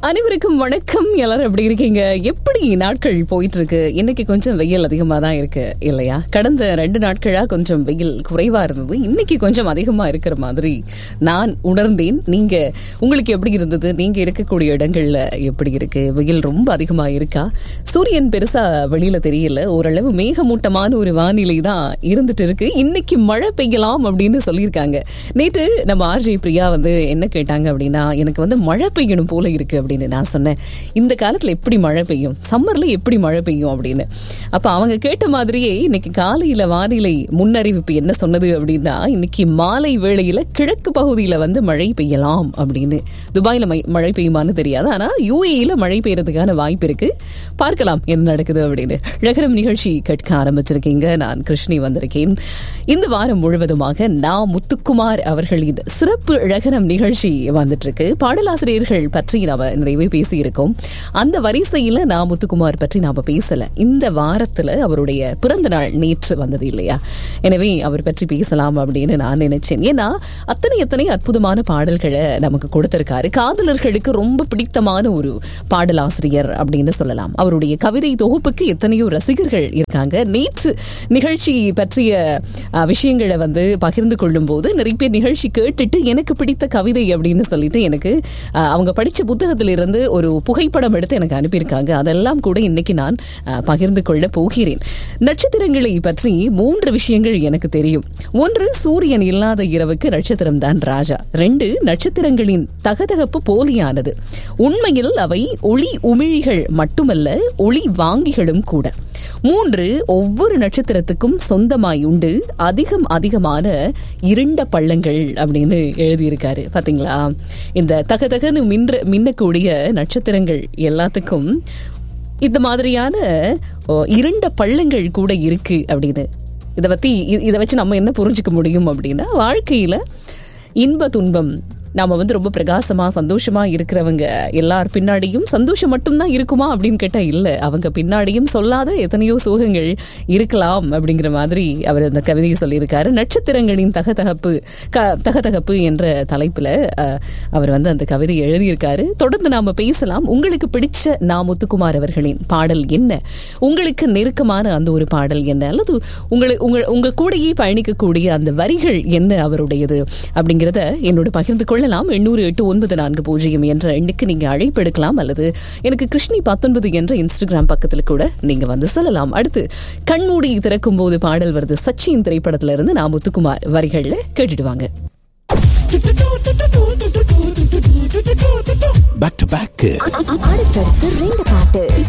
அனைவருக்கும் வணக்கம் எல்லாரும் எப்படி இருக்கீங்க எப்படி நாட்கள் போயிட்டு இருக்கு இன்னைக்கு கொஞ்சம் வெயில் அதிகமா தான் இருக்கு இல்லையா கடந்த ரெண்டு நாட்களா கொஞ்சம் வெயில் குறைவா இருந்தது இன்னைக்கு கொஞ்சம் அதிகமா இருக்கிற மாதிரி நான் உணர்ந்தேன் நீங்க உங்களுக்கு எப்படி இருந்தது நீங்க இருக்கக்கூடிய இடங்கள்ல எப்படி இருக்கு வெயில் ரொம்ப அதிகமா இருக்கா சூரியன் பெருசா வெளியில தெரியல ஓரளவு மேகமூட்டமான ஒரு வானிலை தான் இருந்துட்டு இருக்கு இன்னைக்கு மழை பெய்யலாம் அப்படின்னு சொல்லியிருக்காங்க நேற்று நம்ம ஆர்ஜே பிரியா வந்து என்ன கேட்டாங்க அப்படின்னா எனக்கு வந்து மழை பெய்யணும் போல இருக்கு அப்படின்னு நான் சொன்னேன் இந்த காலத்துல எப்படி மழை பெய்யும் சம்மர்ல எப்படி மழை பெய்யும் அப்படின்னு அப்ப அவங்க கேட்ட மாதிரியே இன்னைக்கு காலையில வானிலை முன்னறிவிப்பு என்ன சொன்னது அப்படின்னா இன்னைக்கு மாலை வேளையில கிழக்கு பகுதியில வந்து மழை பெய்யலாம் அப்படின்னு துபாயில மை- மழை பெய்யுமான்னு தெரியாது ஆனா யூஏஇல மழை பெய்யறதுக்கான வாய்ப்பு இருக்கு பார்க்கலாம் என்ன நடக்குது அப்படின்னு ரகரம் நிகழ்ச்சி கேட்க ஆரம்பிச்சிருக்கீங்க நான் கிருஷ்ணி வந்திருக்கேன் இந்த வாரம் முழுவதுமாக நான் முத்துக்குமார் அவர்களின் சிறப்பு ரகரம் நிகழ்ச்சி வந்துட்டு இருக்கு பாடலாசிரியர்கள் பற்றி நாம நிறைவே பேசி இருக்கோம் அந்த வரிசையில நான் முத்துக்குமார் பற்றி நாம பேசல இந்த வாரத்துல அவருடைய பிறந்த நாள் நேற்று வந்தது இல்லையா எனவே அவர் பற்றி பேசலாம் அப்படின்னு நான் நினைச்சேன் ஏன்னா அத்தனை எத்தனை அற்புதமான பாடல்களை நமக்கு கொடுத்திருக்காரு காதலர்களுக்கு ரொம்ப பிடித்தமான ஒரு பாடலாசிரியர் அப்படின்னு சொல்லலாம் அவருடைய கவிதை தொகுப்புக்கு எத்தனையோ ரசிகர்கள் இருக்காங்க நேற்று நிகழ்ச்சி பற்றிய அஹ், விஷயங்களை வந்து பகிர்ந்து கொள்ளும் போது நிறைய பேர் நிகழ்ச்சி கேட்டுட்டு எனக்கு பிடித்த கவிதை அப்படின்னு சொல்லிட்டு எனக்கு அஹ், அவங்க படிச்ச புத்தகத்திலிருந்து ஒரு புகைப்படம் எடுத்து எனக்கு அனுப்பியிருக்காங்க அதெல்லாம் கூட இன்னைக்கு நான் அஹ், பகிர்ந்து கொள்ள போகிறேன் நட்சத்திரங்களை பற்றி மூன்று விஷயங்கள் எனக்கு தெரியும் ஒன்று சூரியன் இல்லாத இரவுக்கு நட்சத்திரம் தான் ராஜா ரெண்டு நட்சத்திரங்களின் தகதகப்பு போலியானது உண்மையில் அவை ஒளி உமிழிகள் மட்டுமல்ல ஒளி வாங்கிகளும் கூட மூன்று ஒவ்வொரு நட்சத்திரத்துக்கும் சொந்தமாய் உண்டு அதிகம் அதிகமான இருண்ட பள்ளங்கள் அப்படின்னு எழுதியிருக்காரு பாத்தீங்களா இந்த தகதகன்னு மின்ற மின்னக்கூடிய நட்சத்திரங்கள் எல்லாத்துக்கும் இந்த மாதிரியான ஓ, இருண்ட பள்ளங்கள் கூட இருக்கு அப்படின்னு இதை பத்தி இ- இதை வச்சு நம்ம என்ன புரிஞ்சுக்க முடியும் அப்படின்னா வாழ்க்கையில இன்ப துன்பம் நாம வந்து ரொம்ப பிரகாசமா சந்தோஷமா இருக்கிறவங்க எல்லார் பின்னாடியும் சந்தோஷம் மட்டும்தான் இருக்குமா அப்படின்னு கேட்டா இல்ல அவங்க பின்னாடியும் சொல்லாத எத்தனையோ சோகங்கள் இருக்கலாம் அப்படிங்கிற மாதிரி அவர் அந்த கவிதையை சொல்லியிருக்காரு நட்சத்திரங்களின் தகதகப்பு க தகதகப்பு என்ற தலைப்புல அஹ், அவர் வந்து அந்த கவிதை எழுதியிருக்காரு தொடர்ந்து நாம பேசலாம் உங்களுக்கு பிடிச்ச நா முத்துக்குமார் அவர்களின் பாடல் என்ன உங்களுக்கு நெருக்கமான அந்த ஒரு பாடல் என்ன அல்லது உங்களை உங்க உங்க கூடையே பயணிக்கக்கூடிய அந்த வரிகள் என்ன அவருடையது அப்படிங்கிறத என்னோட பகிர்ந்து கொள்ளலாம் எண்ணூறு எட்டு ஒன்பது நான்கு பூஜ்ஜியம் என்ற எண்ணுக்கு நீங்க அழைப்பு எடுக்கலாம் அல்லது எனக்கு கிருஷ்ணி பத்தொன்பது என்ற இன்ஸ்டாகிராம் பக்கத்துல கூட நீங்க வந்து சொல்லலாம் அடுத்து கண்மூடி திறக்கும் போது பாடல் வருது சச்சின் திரைப்படத்துல இருந்து நான் முத்துக்குமார் வரிகள்ல கேட்டுடுவாங்க பேக் டு பேக் அடுத்தடுத்து ரெண்டு பாட்டு